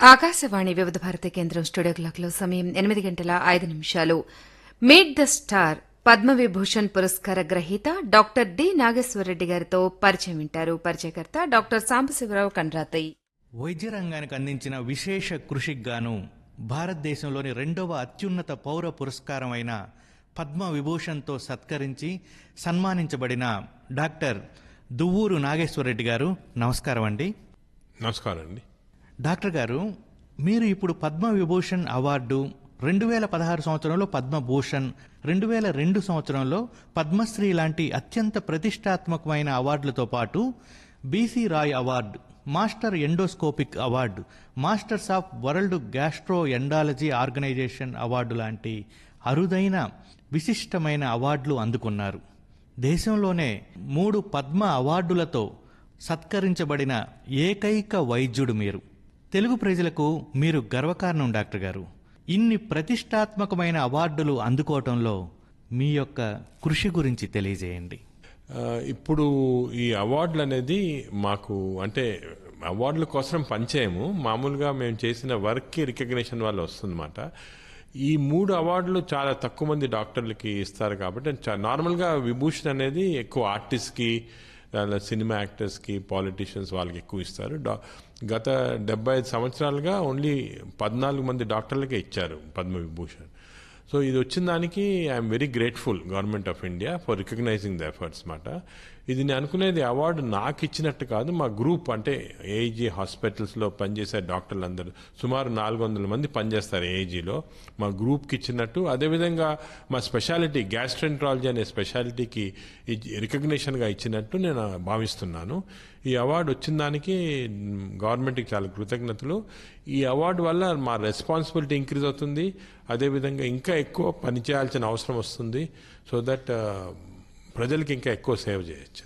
ఆకాశవాణి వివిధ భారతి కేంద్రం స్టూడియో క్లాక్లో సమయం ఎనిమిది గంటల ఐదు నిమిషాలు మీట్ ద స్టార్ పద్మవిభూషణ్ పురస్కార గ్రహీత డాక్టర్ డి నాగేశ్వరరెడ్డి గారితో పరిచయం వింటారు పరిచయకర్త డాక్టర్ సాంబశివరావు కండ్రాతయ్య వైద్య రంగానికి అందించిన విశేష కృషికి గాను భారతదేశంలోని రెండవ అత్యున్నత పౌర పురస్కారం అయిన పద్మ విభూషణ్తో సత్కరించి సన్మానించబడిన డాక్టర్ దువ్వూరు నాగేశ్వరరెడ్డి గారు నమస్కారం అండి నమస్కారం అండి డాక్టర్ గారు మీరు ఇప్పుడు పద్మ విభూషణ్ అవార్డు రెండు వేల పదహారు సంవత్సరంలో పద్మభూషణ్ రెండు వేల రెండు సంవత్సరంలో పద్మశ్రీ లాంటి అత్యంత ప్రతిష్టాత్మకమైన అవార్డులతో పాటు BC Roy award master endoscopic award masters of world gastroenterology organisation award లాంటి అరుదైన విశిష్టమైన అవార్డులు అందుకున్నారు దేశంలోనే మూడు పద్మ అవార్డులతో సత్కరించబడిన ఏకైక వైద్యుడు మీరు తెలుగు ప్రజలకు మీరు గర్వకారణం డాక్టర్ గారు ఇన్ని ప్రతిష్టాత్మకమైన అవార్డులు అందుకోవటంలో మీ యొక్క కృషి గురించి తెలియజేయండి ఆ, ఇప్పుడు ఈ అవార్డులు అనేది మాకు అంటే అవార్డుల కోసం పనిచేయము మామూలుగా మేము చేసిన వర్క్కి రికగ్నిషన్ వల్ల వస్తుందన్నమాట ఈ మూడు అవార్డులు చాలా తక్కువ మంది డాక్టర్లకి ఇస్తారు కాబట్టి చా- నార్మల్గా విభూషణ్ అనేది ఎక్కువ ఆర్టిస్ట్కి అలా సినిమా యాక్టర్స్కి పాలిటీషియన్స్ వాళ్ళకి ఎక్కువ ఇస్తారు డా గత డెబ్బై ఐదు సంవత్సరాలుగా ఓన్లీ పద్నాలుగు మంది డాక్టర్లకే ఇచ్చారు పద్మ విభూషణ్ సో ఇది వచ్చిన దానికి I'm very grateful government of India for recognising the efforts మాట ఇది నేను అనుకునేది అవార్డు నాకు ఇచ్చినట్టు కాదు మా గ్రూప్ అంటే ఏఐజీ హాస్పిటల్స్లో పనిచేసే డాక్టర్లు అందరూ సుమారు నాలుగు వందల మంది పనిచేస్తారు ఏఐజీలో మా గ్రూప్కి ఇచ్చినట్టు అదేవిధంగా మా స్పెషాలిటీ గ్యాస్ట్రెంట్రాలజీ అనే స్పెషాలిటీకి రికగ్నిషన్గా ఇచ్చినట్టు నేను భావిస్తున్నాను ఈ అవార్డు వచ్చిన దానికి గవర్నమెంట్కి చాలా కృతజ్ఞతలు ఈ అవార్డు వల్ల మా రెస్పాన్సిబిలిటీ ఇంక్రీజ్ అవుతుంది అదేవిధంగా ఇంకా ఎక్కువ పని చేయాల్సిన అవసరం వస్తుంది సో దట్ ప్రజలకి ఇంకా ఎక్కువ సేవ చేయొచ్చు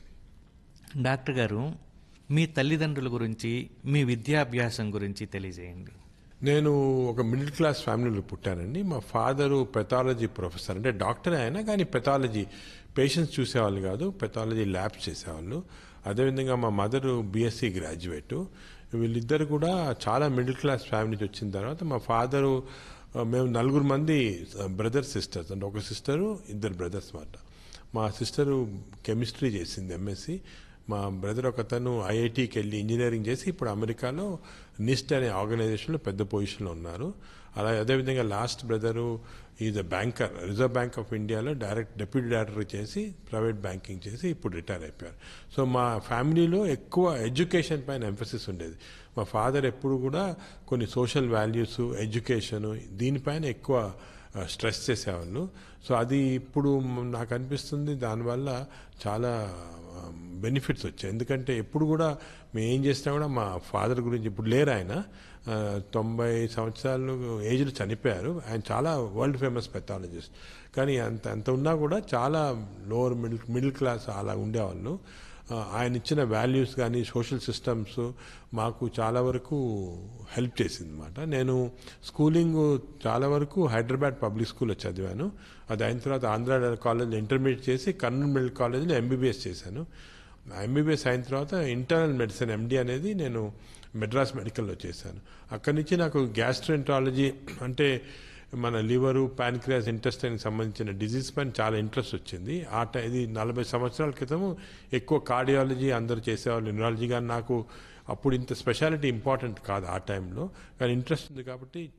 డాక్టర్ గారు మీ తల్లిదండ్రుల గురించి మీ విద్యాభ్యాసం గురించి తెలియజేయండి నేను ఒక మిడిల్ క్లాస్ ఫ్యామిలీలో పుట్టానండి మా ఫాదరు పెథాలజీ ప్రొఫెసర్ అంటే డాక్టర్ అయినా కానీ పెథాలజీ పేషెంట్స్ చూసేవాళ్ళు కాదు పెథాలజీ ల్యాబ్స్ చేసేవాళ్ళు అదేవిధంగా మా మదరు బీఎస్సీ గ్రాడ్యుయేటు వీళ్ళిద్దరు కూడా చాలా మిడిల్ క్లాస్ ఫ్యామిలీ నుంచి వచ్చిన తర్వాత మా ఫాదరు ఆ, మేము నలుగురు మంది బ్రదర్ సిస్టర్స్ అంటే ఒక సిస్టరు ఇద్దరు బ్రదర్స్ మాట మా సిస్టరు కెమిస్ట్రీ చేసింది ఎంఎస్సి మా బ్రదర్ ఒకతను ఐఐటికి వెళ్ళి ఇంజనీరింగ్ చేసి ఇప్పుడు అమెరికాలో నిస్ట్ అనే ఆర్గనైజేషన్లో పెద్ద పొజిషన్లో ఉన్నారు అలా అదేవిధంగా last brother is a banker reserve bank of ఇండియాలో డైరెక్ట్ డెప్యూటీ డైరెక్టర్ చేసి ప్రైవేట్ బ్యాంకింగ్ చేసి ఇప్పుడు రిటైర్ అయిపోయారు సో మా ఫ్యామిలీలో ఎక్కువ ఎడ్యుకేషన్ పైన ఎంఫసిస్ ఉండేది మా ఫాదర్ ఎప్పుడు కూడా కొన్ని సోషల్ వాల్యూస్ ఎడ్యుకేషను దీనిపైన ఎక్కువ స్ట్రెస్ చేసేవాళ్ళు సో అది ఇప్పుడు నాకు అనిపిస్తుంది దానివల్ల చాలా బెనిఫిట్స్ వచ్చాయి ఎందుకంటే ఎప్పుడు కూడా మేము ఏం చేసినా కూడా మా ఫాదర్ గురించి ఇప్పుడు లేరు ఆయన ఆ, తొంభై సంవత్సరాలు ఏజ్లో చనిపోయారు ఆయన చాలా వరల్డ్ ఫేమస్ పెథాలజిస్ట్ కానీ అంత అంత ఉన్నా కూడా చాలా లోవర్ మిడిల్ మిడిల్ క్లాస్ అలా ఉండేవాళ్ళు ఆ, ఆయన ఇచ్చిన వాల్యూస్ కానీ సోషల్ సిస్టమ్స్ మాకు చాలా వరకు హెల్ప్ చేసింది అనమాట నేను స్కూలింగ్ చాలా వరకు హైదరాబాద్ పబ్లిక్ స్కూల్లో చదివాను అది అయిన తర్వాత ఆంధ్ర కాలేజ్లో ఇంటర్మీడియట్ చేసి కర్నూలు మెడికల్ కాలేజ్లో ఎంబీబీఎస్ చేశాను ఎంబీబీఎస్ అయిన తర్వాత ఇంటర్నల్ మెడిసిన్ ఎండి అనేది నేను మెడ్రాస్ మెడికల్లో చేశాను అక్కడి నుంచి నాకు గ్యాస్ట్రెంట్రాలజీ అంటే మన లివరు ప్యాన్క్రియాస్ ఇంటెస్టైన్ సంబంధించిన డిజీజ్ పైన చాలా ఇంట్రెస్ట్ వచ్చింది ఆ టై ఇది నలభై సంవత్సరాల క్రితం ఎక్కువ కార్డియాలజీ అందరు చేసేవాళ్ళు న్యూరాలజీ కానీ నాకు అప్పుడు ఇంత స్పెషాలిటీ ఇంపార్టెంట్ కాదు ఆ టైంలో కానీ ఇంట్రెస్ట్ ఉంది కాబట్టి